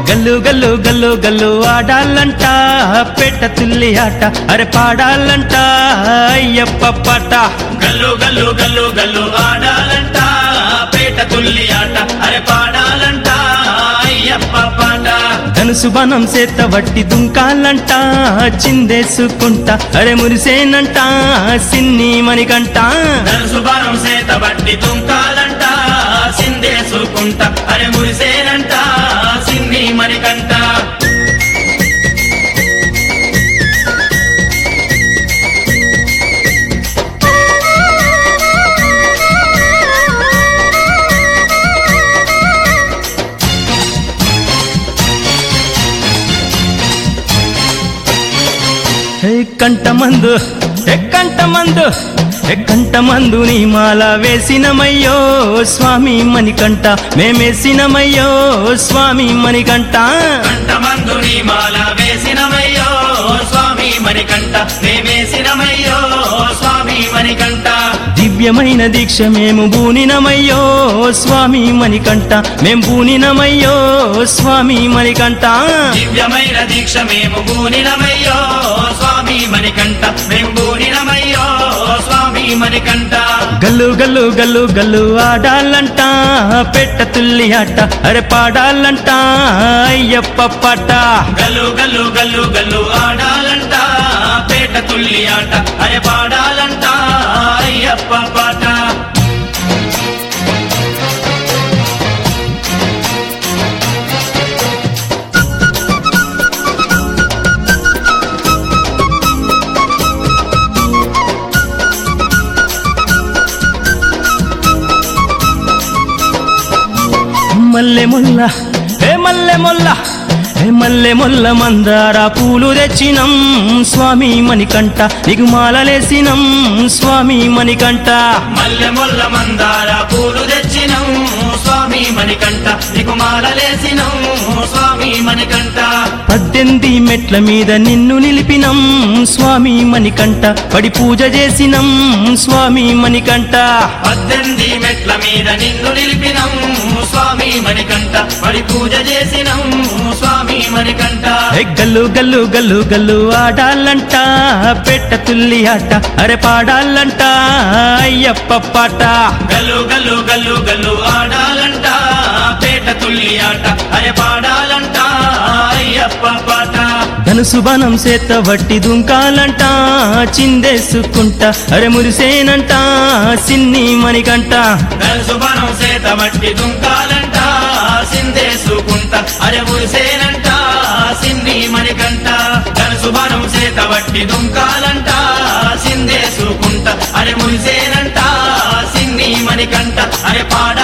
గల్లు గల్లు గల్లు గల్లు ఆడాలంట పెట్ట తుల్లి ఆట అరే పాడాలంట అయ్యప్ప పాట గల్లు గల్లు గల్లు గల్లు ఆడాలంట పేట తుల్లి ఆట అరే పాడాలంట అయ్యప్ప పాట ధనుసు బనం చేత వట్టి దుంకాలంట చిందేసుకుంటా అరే మురిసేనంట సిన్ని మణికంట ధనుసు బాణం సేత బట్టి తుంకాలంట సిందేసుకుంట అరే మురిసేనంట సిన్ని మణికంట ఏ కంట మందు ఎక్కంట మందు ఎక్కంట మందు నీ మాల వేసినమయ్యో స్వామి మణికంట మేమేసినమయ్యో స్వామి మణికంట కంఠమందు నీ మాల వేసినమయ్యో స్వామి మణికంఠ మేమేసినమయ్యో స్వామి మణికంఠ దివ్యమైన దీక్ష మేము బూనినమయ్యో స్వామి మణికంట మేం బూనినమయ్యో స్వామి మణికంట దివ్యమైన దీక్ష మేము బూనినమయ్యో స్వామి మణికంఠ మేము బూనినమయ్యో స్వామి మణికంఠ గల్లు గల్లు గల్లు గల్లు ఆడాలంట పెట్ట తుల్లి ఆట అరే పాడాలంట అయ్యప్ప పాట గల్లు గల్లు గల్లు గల్లు ఆడాలంట పేట తుల్లి ఆట అరే పాడాలంట అయ్యప్ప పాట మల్లె మొల్ల హే మల్లె మొల్ల హే మల్లె మొల్ల మందార పూలు తెచ్చినం స్వామి మణికంట నీకు మాలలేసినం స్వామి మణికంట మల్లె మొల్ల మందార పూలు తెచ్చినం స్వామి మణికంఠ నీకు మాలలేసినం స్వామి మణికంఠ పద్దెనిమిది మెట్ల మీద నిన్ను నిలిపినం స్వామి మణికంట పడి పూజ చేసినం స్వామి మణికంట పద్దెనిమిది మెట్ల మీద నిన్ను నిలిపినం స్వామి మణికంఠ పడి పూజ చేసినం స్వామి మణికంఠ హే గల్లు గల్లు గల్లు గల్లు ఆడాలంట పెట్ట తుల్లి ఆట అరే పాడాలంట అయ్యప్ప పాట గల్లు గల్లు గల్లు గల్లు ఆడాలంట పేట తుల్లి ఆట అరే పాడాలంట అయ్యప్ప పాట ధనుసు బనం చేత వట్టి దుంకాలంట చిందేసుకుంటా అరే మురిసేనంట సిన్ని మణికంట సుబనం సేత మట్టి దుంకాలంట సిందేసుకుంట అరే మురిసేనంట సిన్ని మణికంట సుబనం సేత వట్టి దుంకాలంట సిందేసుకుంట అరే మురిసేనంట సిన్ని మణికంట అరే పాడ